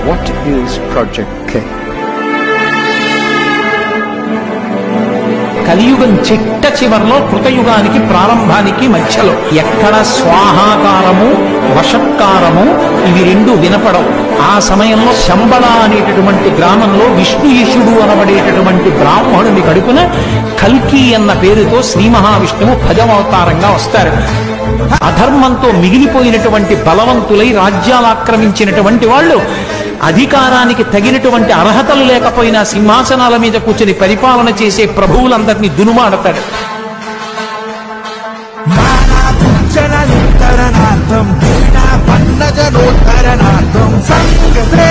What is Project K? కలియుగం చిట్ట చివర్లో కృతయుగానికి ప్రారంభానికి మధ్యలో ఎక్కడ స్వాహాకారము వషత్కారము ఇవి రెండు వినపడవు ఆ సమయంలో శంబళ అనేటటువంటి గ్రామంలో విష్ణుయశుడు అనబడేటటువంటి బ్రాహ్మణుని కడుపున కల్కి అన్న పేరుతో శ్రీ మహావిష్ణువు భజవతారంగా వస్తారు అధర్మంతో మిగిలిపోయినటువంటి బలవంతులై రాజ్యాలు ఆక్రమించినటువంటి వాళ్ళు అధికారానికి తగినటువంటి అర్హతలు లేకపోయినా సింహాసనాల మీద కూర్చొని పరిపాలన చేసే ప్రభువులందరినీ దునుమాడతాడు జనోత్తరణార్థం వీణా పన్నజనోత్తరణార్థం సంగ